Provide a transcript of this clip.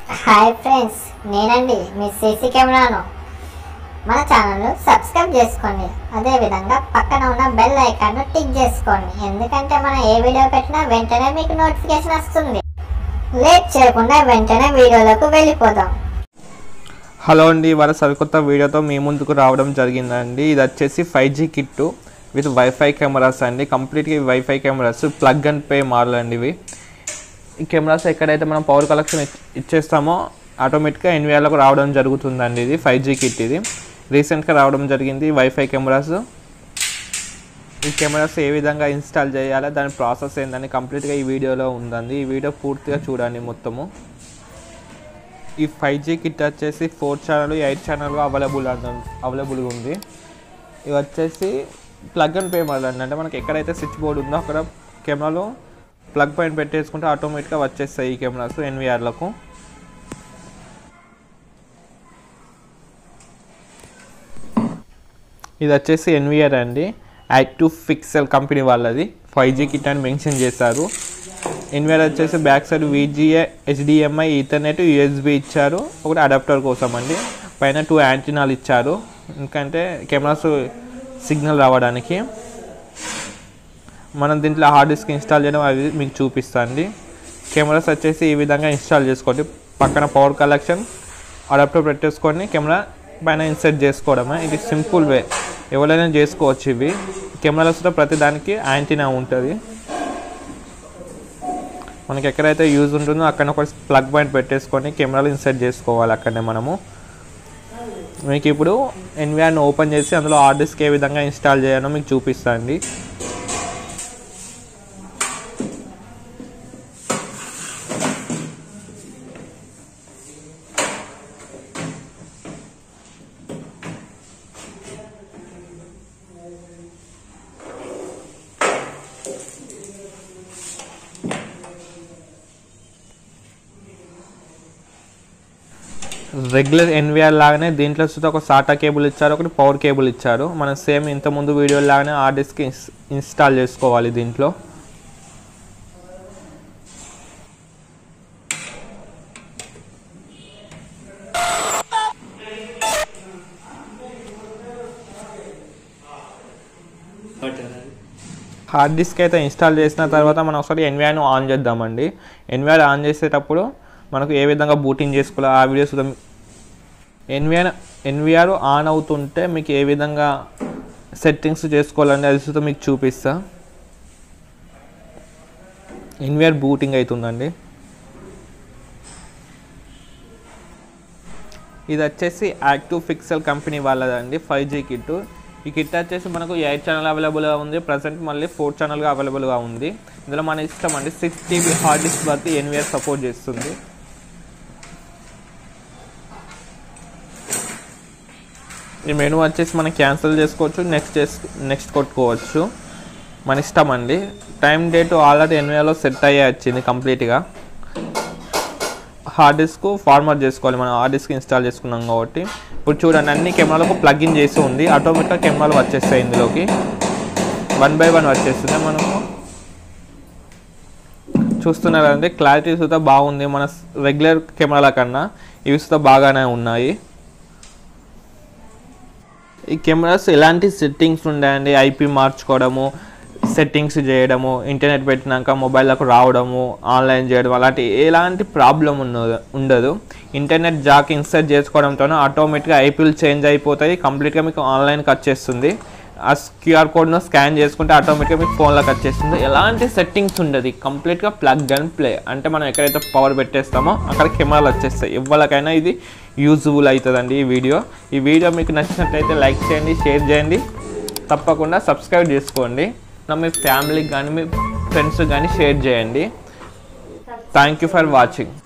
hi friends నేనండి మీ CC కెమెరాను మన ఛానల్ సబ్స్క్రైబ్ చేసుకోండి అదేవిధంగా పక్కన ఉన్న బెల్ ఐకాన్ను టిక్ చేసుకోండి ఎందుకంటే మనం ఏ వీడియో పెట్టినా వెంటనే మీకు నోటిఫికేషన్ వస్తుంది లేట్ చేయకుండా వెంటనే వీడియోలోకి వెళ్ళిపోదాం హలో అండి ఇవాళ సరికొత్త వీడియోతో మీ ముందుకు రావడం జరిగిందండి ఇది వచ్చేసి five G kit with WiFi cameras అండి కంప్లీట్గా ఇవి WiFi cameras plug and play model అండి ఇవి ఈ కెమెరాస్ ఎక్కడైతే మనం పవర్ కలెక్షన్ ఇచ్చేస్తామో ఆటోమేటిక్గా ఎన్విఆర్లకు రావడం జరుగుతుందండి ఇది ఫైవ్ జీ కిట్ ఇది రీసెంట్గా రావడం జరిగింది వైఫై కెమెరాస్ ఈ కెమెరాస్ ఏ విధంగా ఇన్స్టాల్ చేయాలి దాని ప్రాసెస్ ఏందని కంప్లీట్గా ఈ వీడియోలో ఉందండి ఈ వీడియో పూర్తిగా చూడండి మొత్తము ఈ ఫైవ్ జీ కిట్ వచ్చేసి four channel eight channel available అవైలబుల్గా ఉంది ఇవి వచ్చేసి ప్లగ్ అండ్ పే మోడల్ అండి అంటే మనకి ఎక్కడైతే స్విచ్ బోర్డ్ ఉందో అక్కడ కెమెరాలో ప్లగ్ పైన పెట్టేసుకుంటే ఆటోమేటిక్గా వచ్చేస్తాయి ఈ కెమెరాస్ ఎన్విఆర్లకు ఇది వచ్చేసి ఎన్విఆర్ అండి యాక్టివ్ ఫిక్సెల్ కంపెనీ వాళ్ళది ఫైవ్ జీ కిట్ అని మెన్షన్ చేశారు ఎన్విఆర్ వచ్చేసి back side VGA HDMI Ethernet USB ఇచ్చారు ఒకటి అడాప్టర్ కోసం అండి పైన టూ యాంటీనాలు ఇచ్చారు ఎందుకంటే కెమెరాస్ సిగ్నల్ రావడానికి మనం దీంట్లో హార్డ్ డిస్క్ ఇన్స్టాల్ చేయడం అవి మీకు చూపిస్తాండి కెమెరాస్ వచ్చేసి ఈ విధంగా ఇన్స్టాల్ చేసుకోండి పక్కన పవర్ కలెక్షన్ అడాప్టర్ పెట్టేసుకొని కెమెరా పైన ఇన్సర్ట్ చేసుకోవడమే ఇది సింపుల్ వే ఎవరైనా చేసుకోవచ్చు ఇవి కెమెరాస్లో ప్రతి దానికి యాంటీనా ఉంటుంది మనకి ఎక్కడైతే యూజ్ ఉంటుందో అక్కడ ఒక ప్లగ్ పాయింట్ పెట్టేసుకొని కెమెరాలు ఇన్సర్ట్ చేసుకోవాలి అక్కడనే మనము మీకు ఇప్పుడు ఎన్విఆర్ని ఓపెన్ చేసి అందులో హార్డ్ డిస్క్ ఏ విధంగా ఇన్స్టాల్ చేయాలో మీకు చూపిస్తాను అండి రెగ్యులర్ ఎన్విఆర్ లాగానే దీంట్లో చూస్తే ఒక సాటా కేబుల్ ఇచ్చారు ఒకటి పవర్ కేబుల్ ఇచ్చారు మనం సేమ్ ఇంత ముందు వీడియో లాగానే హార్డ్ డిస్క్ ఇన్స్టాల్ చేసుకోవాలి దీంట్లో హార్డ్ డిస్క్ అయితే ఇన్స్టాల్ చేసిన తర్వాత మనం ఒకసారి ఎన్విఆర్ను ఆన్ చేద్దామండి ఎన్విఆర్ ఆన్ చేసేటప్పుడు మనకు ఏ విధంగా బూటింగ్ చేసుకోవాలో ఆ వీడియోస్ ఎన్విఆర్ ఎన్విఆర్ ఆన్ అవుతుంటే మీకు ఏ విధంగా సెట్టింగ్స్ చేసుకోవాలని అది చూస్తే మీకు చూపిస్తా ఎన్విఆర్ బూటింగ్ అవుతుందండి ఇది వచ్చేసి యాక్టివ్ ఫిక్సెల్ కంపెనీ వాళ్ళదండి ఫైవ్ జీ కిట్ ఈ కిట్ వచ్చేసి మనకు ఎయిట్ ఛానల్ అవైలబుల్గా ఉంది ప్రజెంట్ మళ్ళీ ఫోర్ ఛానల్గా అవైలబుల్గా ఉంది ఇందులో మన ఇష్టం అండి సిక్స్ జీబీ హార్డ్ డిస్క్ బట్టి ఎన్విఆర్ సపోర్ట్ చేస్తుంది ఈ మెనూ వచ్చేసి మనం క్యాన్సిల్ చేసుకోవచ్చు నెక్స్ట్ చేసు నెక్స్ట్ కొట్టుకోవచ్చు మన ఇష్టం అండి టైం డేట్ ఆల్రెడీ ఎన్విఆర్లో సెట్ అయ్యే వచ్చింది కంప్లీట్గా హార్డ్ డిస్క్ ఫార్మాట్ చేసుకోవాలి మనం హార్డ్ డిస్క్ ఇన్స్టాల్ చేసుకున్నాం కాబట్టి ఇప్పుడు చూడండి అన్ని కెమెరాలకు ప్లగ్ ఇన్ చేసి ఉంది ఆటోమేటిక్గా కెమెరాలు వచ్చేస్తాయి ఇందులోకి వన్ బై వన్ వచ్చేస్తుంది మనకు చూస్తున్నారంటే క్లారిటీ సుతా బాగుంది మన రెగ్యులర్ కెమెరాల కన్నా ఇవి సుతా బాగానే ఉన్నాయి ఈ కెమెరాస్ ఎలాంటి సెట్టింగ్స్ ఉన్నాయండి ఐపీ మార్చుకోవడము సెట్టింగ్స్ చేయడము ఇంటర్నెట్ పెట్టినాక మొబైల్లకు రావడము ఆన్లైన్ చేయడం అలాంటి ఎలాంటి ప్రాబ్లం ఉన్నది ఉండదు ఇంటర్నెట్ జాక్ ఇన్సర్ట్ చేసుకోవడంతోనే ఆటోమేటిక్గా ఐపీలు చేంజ్ అయిపోతాయి కంప్లీట్గా మీకు ఆన్లైన్కి వచ్చేస్తుంది ఆ క్యూఆర్ కోడ్ను స్కాన్ చేసుకుంటే ఆటోమేటిక్గా మీకు ఫోన్లోకి వచ్చేస్తుంది ఎలాంటి సెట్టింగ్స్ ఉండదు కంప్లీట్గా ప్లగ్ అండ్ ప్లే అంటే మనం ఎక్కడైతే పవర్ పెట్టేస్తామో అక్కడ కెమెరాలు వచ్చేస్తాయి ఎవరికైనా ఇది యూజ్ఫుల్ అవుతుందండి ఈ వీడియో ఈ వీడియో మీకు నచ్చినట్లయితే లైక్ చేయండి షేర్ చేయండి తప్పకుండా సబ్స్క్రైబ్ చేసుకోండి నా మీ ఫ్యామిలీకి కానీ మీ ఫ్రెండ్స్కి కానీ షేర్ చేయండి థ్యాంక్ యూ ఫర్ వాచింగ్